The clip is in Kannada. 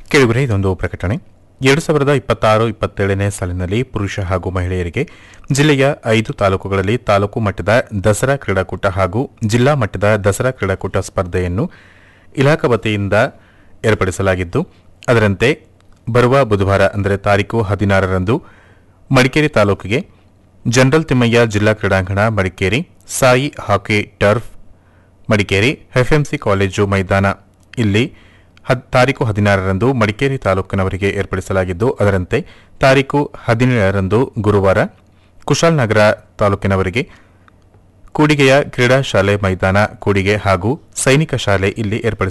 ಕೇಳುಗರೆ ಇದೊಂದು ಪ್ರಕಟಣೆ ಎರಡು ಸಾವಿರದ ಇಪ್ಪತ್ತಾರು ಇಪ್ಪತ್ತೇಳನೇ ಸಾಲಿನಲ್ಲಿ ಪುರುಷ ಹಾಗೂ ಮಹಿಳೆಯರಿಗೆ ಜಿಲ್ಲೆಯ ಐದು ತಾಲೂಕುಗಳಲ್ಲಿ ತಾಲೂಕು ಮಟ್ಟದ ದಸರಾ ಕ್ರೀಡಾಕೂಟ ಹಾಗೂ ಜಿಲ್ಲಾ ಮಟ್ಟದ ದಸರಾ ಕ್ರೀಡಾಕೂಟ ಸ್ಪರ್ಧೆಯನ್ನು ಇಲಾಖಾ ವತಿಯಿಂದ ಏರ್ಪಡಿಸಲಾಗಿದ್ದು ಅದರಂತೆ ಬರುವ ಬುಧವಾರ ಅಂದರೆ ತಾರೀಕು ಹದಿನಾರರಂದು ಮಡಿಕೇರಿ ತಾಲೂಕಿಗೆ ಜನರಲ್ ತಿಮ್ಮಯ್ಯ ಜಿಲ್ಲಾ ಕ್ರೀಡಾಂಗಣ Madikeri SAI hockey turf Madikeri FMC college ಮೈದಾನ ಇಲ್ಲಿ ಹದ್ ತಾರೀಕು ಹದಿನಾರರಂದು ಮಡಿಕೇರಿ ತಾಲೂಕಿನವರಿಗೆ ಏರ್ಪಡಿಸಲಾಗಿದ್ದು ಅದರಂತೆ ತಾರೀಕು ಹದಿನೇಳರಂದು ಗುರುವಾರ ಕುಶಾಲನಗರ ತಾಲೂಕಿನವರಿಗೆ ಕೂಡಿಗೆಯ ಕ್ರೀಡಾ ಶಾಲೆ ಮೈದಾನ ಕೂಡಿಗೆ ಹಾಗೂ ಸೈನಿಕ ಶಾಲೆ ಇಲ್ಲಿ ಏರ್ಪಡಿಸಲಾಗಿದೆ